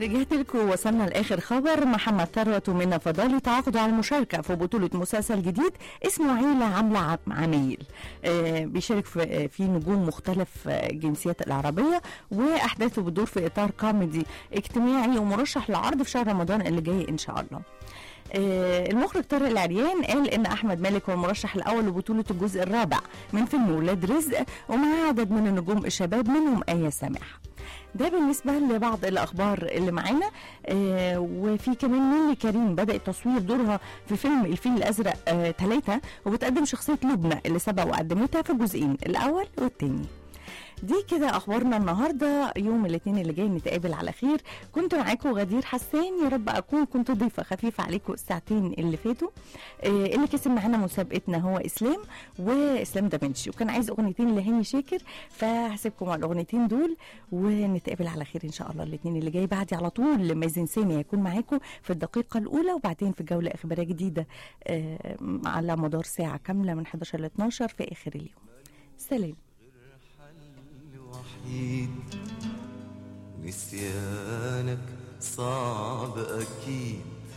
رجعت لكم وصلنا لاخر خبر محمد ثروت ومنى فضالي تعاقدوا على المشاركه في بطوله مسلسل جديد اسمه عيله عامله عم- عمايل آه بيشارك في, آه، في نجوم مختلف آه، الجنسيات العربيه واحداثه بتدور في اطار كوميدي اجتماعي ومرشح للعرض في شهر رمضان اللي جاي ان شاء الله آه، المخرج طارق العريان قال ان احمد مالك هو المرشح الاول لبطوله الجزء الرابع من فيلم ولاد رزق ومعاه عدد من النجوم الشباب منهم ايه سامح ده بالنسبة لبعض الأخبار اللي معانا آه وفي كمان نيلي كريم بدأت تصوير دورها في فيلم الفيل الأزرق آه ثلاثة وبتقدم شخصية لبنى اللي سبق وقدمتها في الجزئين الأول والتاني دي كده اخبارنا النهارده يوم الاثنين اللي جاي نتقابل على خير كنت معاكم غدير حسان يا رب اكون كنت ضيفه خفيفه عليكم الساعتين اللي فاتوا آه اللي كسب معانا مسابقتنا هو اسلام واسلام دافنشي وكان عايز اغنيتين لهاني شاكر فهسيبكم على الاغنيتين دول ونتقابل على خير ان شاء الله الاثنين اللي جاي بعدي على طول مازن سامي هيكون معاكم في الدقيقه الاولى وبعدين في جوله اخباريه جديده آه على مدار ساعه كامله من 11 ل 12 في اخر اليوم سلام وحيد نسيانك صعب أكيد